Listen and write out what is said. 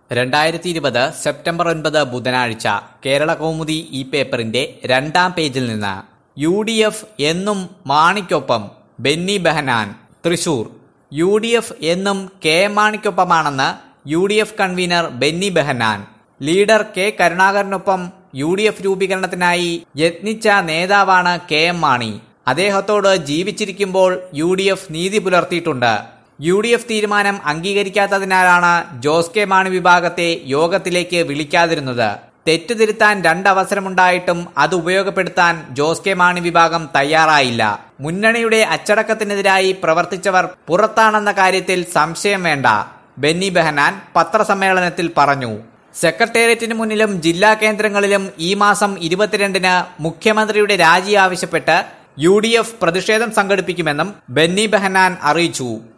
രണ്ടായിരത്തി ഇരുപത് സെപ്റ്റംബർ ഒൻപത് ബുധനാഴ്ച കേരള കൗമുദി ഈ പേപ്പറിന്റെ രണ്ടാം പേജിൽ നിന്ന് യു ഡി എഫ് എന്നും മാണിക്കൊപ്പം Benny Behanan Thrissur U D F എന്നും കെ എം മാണിക്കൊപ്പമാണെന്ന് U D F convenor Benny Behanan leader K കരുണാകരനൊപ്പം യു ഡി എഫ് രൂപീകരണത്തിനായി യത്നിച്ച നേതാവാണ് കെ എം മാണി അദ്ദേഹത്തോട് ജീവിച്ചിരിക്കുമ്പോൾ യു ഡി എഫ് നീതി പുലർത്തിയിട്ടുണ്ട് യു ഡി എഫ് തീരുമാനം അംഗീകരിക്കാത്തതിനാലാണ് ജോസ് കെ മാണി വിഭാഗത്തെ യോഗത്തിലേക്ക് വിളിക്കാതിരുന്നത് തെറ്റുതിരുത്താൻ രണ്ടവസരമുണ്ടായിട്ടും അത് ഉപയോഗപ്പെടുത്താൻ ജോസ് കെ മാണി വിഭാഗം തയ്യാറായില്ല മുന്നണിയുടെ അച്ചടക്കത്തിനെതിരായി പ്രവർത്തിച്ചവർ പുറത്താണെന്ന കാര്യത്തിൽ സംശയം വേണ്ട ബെന്നി ബെഹനാൻ പത്രസമ്മേളനത്തിൽ പറഞ്ഞു സെക്രട്ടേറിയറ്റിന് മുന്നിലും ജില്ലാ കേന്ദ്രങ്ങളിലും ഈ മാസം ഇരുപത്തിരണ്ടിന് മുഖ്യമന്ത്രിയുടെ രാജി ആവശ്യപ്പെട്ട് യു ഡി എഫ് പ്രതിഷേധം സംഘടിപ്പിക്കുമെന്നും ബെന്നി ബെഹനാൻ അറിയിച്ചു